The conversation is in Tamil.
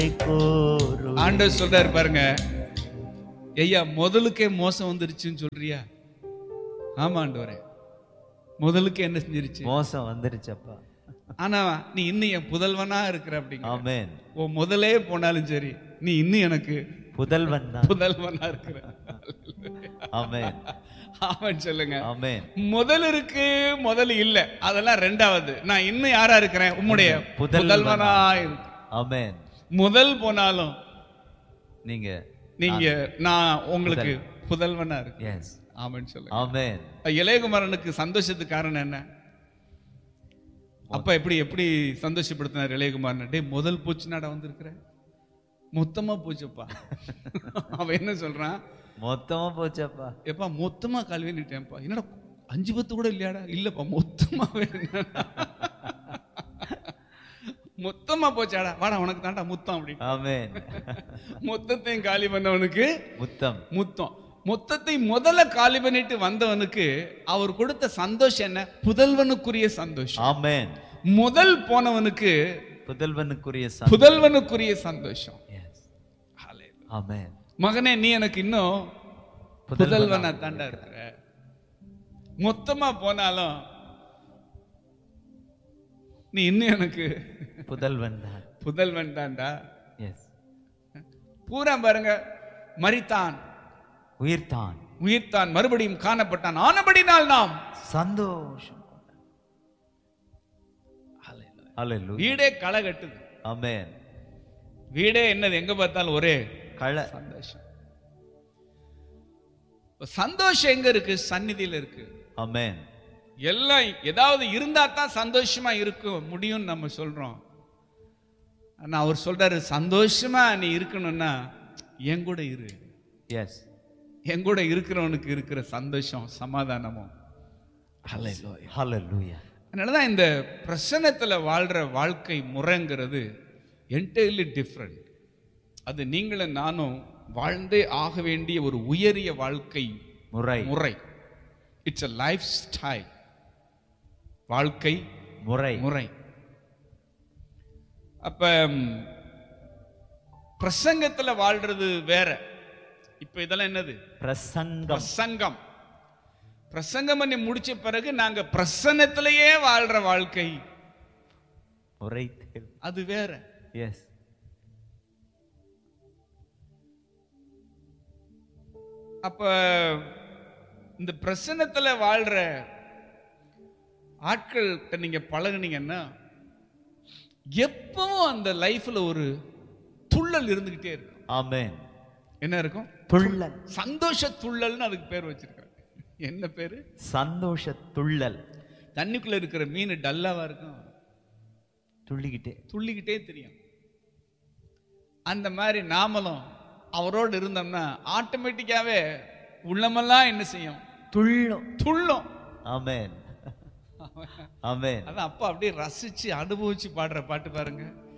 கோரு ஆண்டவர் சொல்றாரு பாருங்க ஐயா முதலுக்கே மோசம் வந்துருச்சுன்னு சொல்றியா ஆமா ஆண்டவரே முதலுக்கு என்ன செஞ்சிருச்சு மோசம் வந்துருச்சப்பா ஆனா நீ இன்னும் என் புதல்வனா இருக்கிற அப்படிங்க ஆமென் உன் முதலே போனாலும் சரி நீ இன்னும் எனக்கு புதல்வன் தான் புதல்வனா இருக்கிற ஆமென் ஆமான்னு சொல்லுங்க ஆமென் முதல் இருக்கு முதல் இல்ல அதெல்லாம் ரெண்டாவது நான் இன்னும் யாரா இருக்கிறேன் உம்முடைய புதல்வனா. புதல்வனா இருக்கு ஆமென் முதல் போனாலும் நீங்க நீங்க நான் உங்களுக்கு புதல்வனா இருக்கு எஸ் ஆமான்னு சொல்லுங்க ஆமென் இளையகுமாரனுக்கு சந்தோஷத்துக்கு காரணம் என்ன அப்ப எப்படி எப்படி சந்தோஷப்படுத்தினார் இளையகுமாரன் டேய் முதல் பூச்சினாடா வந்திருக்கிற மொத்தமா போச்சுப்பா அவன் என்ன சொல்றான் மொத்தமா போச்சப்பா எப்பா மொத்தமா கல்வி நிட்டேன்ப்பா என்னடா அஞ்சு பத்து கூட இல்லையாடா இல்லப்பா மொத்தமாவே என்னடா? மொத்தமா போச்சாடா வாடா உனக்கு தாண்டா முத்தம் அப்படி ஆமென் மொத்தத்தையும் காலி பண்ணவனுக்கு முத்தம் முத்தம் மொத்தத்தை முதல்ல காலி பண்ணிட்டு வந்தவனுக்கு அவர் கொடுத்த சந்தோஷம் என்ன புதல்வனுக்குரிய சந்தோஷம் ஆமென் முதல் போனவனுக்கு புதல்வனுக்குரிய புதல்வனுக்குரிய சந்தோஷம் எஸ் ஆமென் மகனே நீ எனக்கு இன்னும் புதல்வனா தாண்டா இருக்கிற மொத்தமா போனாலும் நீ இன்னும் எனக்கு புதல்வன் தான் புதல்வன் தாண்டா எஸ் பூரா பாருங்க மரித்தான் உயிர்தான் உயிர்த்தான் மறுபடியும் காணப்பட்டான் ஆனபடினால் நாம் சந்தோஷம் ஹalleluya வீடே களை கட்டுது ஆமென் வீடே என்னது எங்க பார்த்தாலும் ஒரே கள சந்தோஷம் இப்ப சந்தோஷம் எங்க இருக்கு சந்நிதியில இருக்கு ஆமென் எல்லாம் ஏதாவது இருந்தா தான் சந்தோஷமா இருக்க முடியும்னு நம்ம சொல்றோம் ஆனா அவர் சொல்றாரு சந்தோஷமா நீ இருக்கணும்னா என் கூட இரு எஸ் என் கூட இருக்கிறவனுக்கு இருக்கிற சந்தோஷம் சமாதானமும் ஹalleluya அதனாலதான் இந்த பிரசன்னத்துல வாழ்ற வாழ்க்கை முறைங்கிறது என்டையர்லி டிஃப்ரெண்ட் அது நீங்களும் நானும் வாழ்ந்தே ஆக வேண்டிய ஒரு உயரிய வாழ்க்கை முறை முறை இட்ஸ் a லைஃப் ஸ்டைல் வாழ்க்கை முறை முறை அப்ப ம், பிரசங்கத்துல வாழ்றது வேற இப்ப இதெல்லாம் என்னது பிரசங்கம் பிரசங்கம் பிரசங்கம் பண்ணி முடிச்ச பிறகு நாங்க பிரசன்னத்திலேயே வாழ்ற வாழ்க்கை முறை தேவை அது வேற எஸ் அப்ப இந்த பிரசன்னத்துல வாழ்ற ஆட்கள்கிட்ட நீங்க பழகுனீங்கன்னா எப்பவும் அந்த லைஃப்ல ஒரு துள்ளல் இருந்துகிட்டே இருக்கும் ஆமென் என்ன இருக்கும் துள்ளல் சந்தோஷ துள்ளல்னு அதுக்கு பேர் வச்சிருக்காங்க என்ன பேரு சந்தோஷ துள்ளல் தண்ணிக்குள்ள இருக்கிற மீன் டல்லாவா இருக்கும் துள்ளிக்கிட்டே துள்ளிக்கிட்டே தெரியும் அந்த மாதிரி நாமளும் அவரோடு இருந்தோம்னா ஆட்டோமேட்டிக்காவே உள்ளமெல்லாம் என்ன செய்யும் துள்ளும் துள்ளும் ஆமென் ஆமென் அதான் அப்பா அப்படியே ரசிச்சு அனுபவிச்சு பாடுற பாட்டு பாருங்க